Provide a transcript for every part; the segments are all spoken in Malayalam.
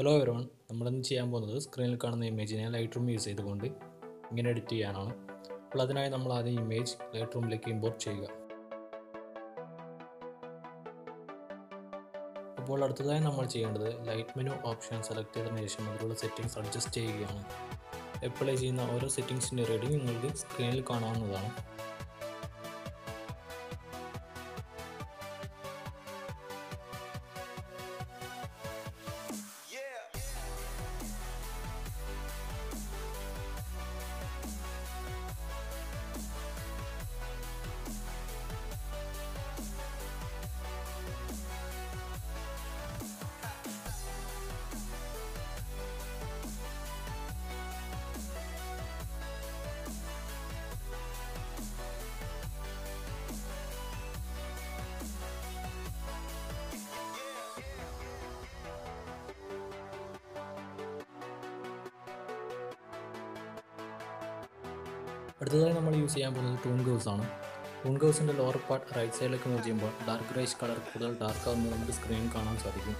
ഹലോ എവരോൺ നമ്മളിന്ന് ചെയ്യാൻ പോകുന്നത് സ്ക്രീനിൽ കാണുന്ന ഇമേജിനെ ലൈറ്റ് റൂം യൂസ് ചെയ്തുകൊണ്ട് ഇങ്ങനെ എഡിറ്റ് ചെയ്യാനാണ് അപ്പോൾ അതിനായി നമ്മൾ ആദ്യം ഇമേജ് ലൈറ്റ് റൂമിലേക്ക് ഇമ്പോർട്ട് ചെയ്യുക അപ്പോൾ അടുത്തതായി നമ്മൾ ചെയ്യേണ്ടത് ലൈറ്റ് മെനു ഓപ്ഷൻ സെലക്ട് ചെയ്തതിനു ശേഷം അതിലുള്ള സെറ്റിംഗ്സ് അഡ്ജസ്റ്റ് ചെയ്യുകയാണ് അപ്ലൈ ചെയ്യുന്ന ഓരോ സെറ്റിംഗ്സിൻ്റെ റീഡിംഗ് നിങ്ങൾക്ക് സ്ക്രീനിൽ കാണാവുന്നതാണ് അടുത്തതായി നമ്മൾ യൂസ് ചെയ്യാൻ പോകുന്നത് ടൂൺ ഗേഴ്സ് ആണ് ടൂൺ ഗേഴ്സിൻ്റെ ലോവർ പാർട്ട് റൈറ്റ് സൈഡിലേക്ക് മൂവ് ചെയ്യുമ്പോൾ ഡാർക്ക് ഗ്രേഷ് കളർ കൂടുതൽ ഡാർക്ക് ആകുന്നത് നമുക്ക് സ്ക്രീനിൽ കാണാൻ സാധിക്കും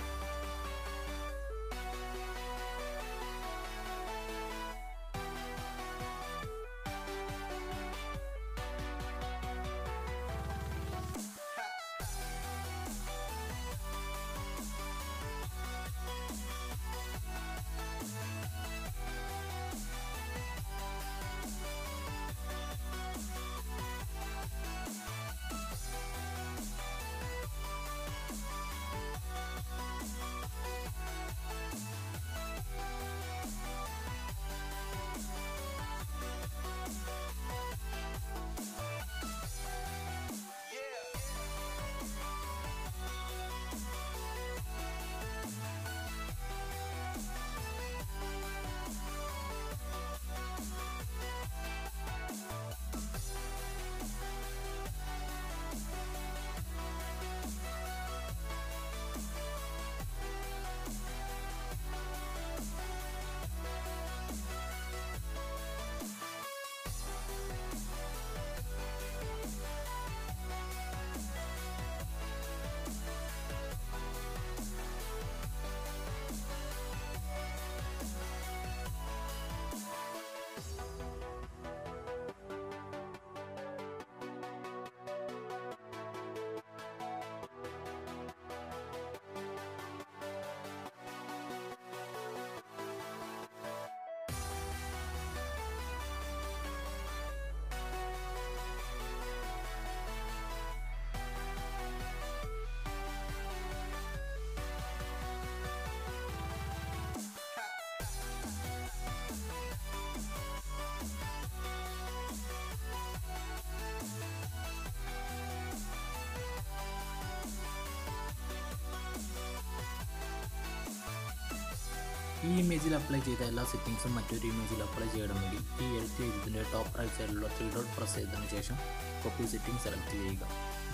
ഈ ഇമേജിൽ അപ്ലൈ ചെയ്ത എല്ലാ സെറ്റിംഗ്സും മറ്റൊരു ഇമേജിൽ അപ്ലൈ ചെയ്യണമെങ്കിൽ ഈ എഡിറ്റ് ചെയ്തതിൻ്റെ ടോപ്പ് റൈറ്റ് സൈഡിലുള്ള ത്രീ ഡോട്ട് പ്രസ് ചെയ്തതിനു ശേഷം കോപ്പി സെറ്റിംഗ് സെലക്ട് ചെയ്യുക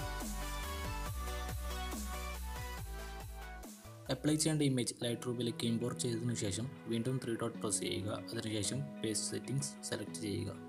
അപ്ലൈ ചെയ്യേണ്ട ഇമേജ് ലൈറ്റ് റൂമിലേക്ക് ഇമ്പോർട്ട് ചെയ്തതിനു ശേഷം വീണ്ടും ത്രീ ഡോട്ട് പ്രസ് ചെയ്യുക അതിനുശേഷം പേസ്റ്റ് സെറ്റിംഗ്സ് സെലക്ട് ചെയ്യുക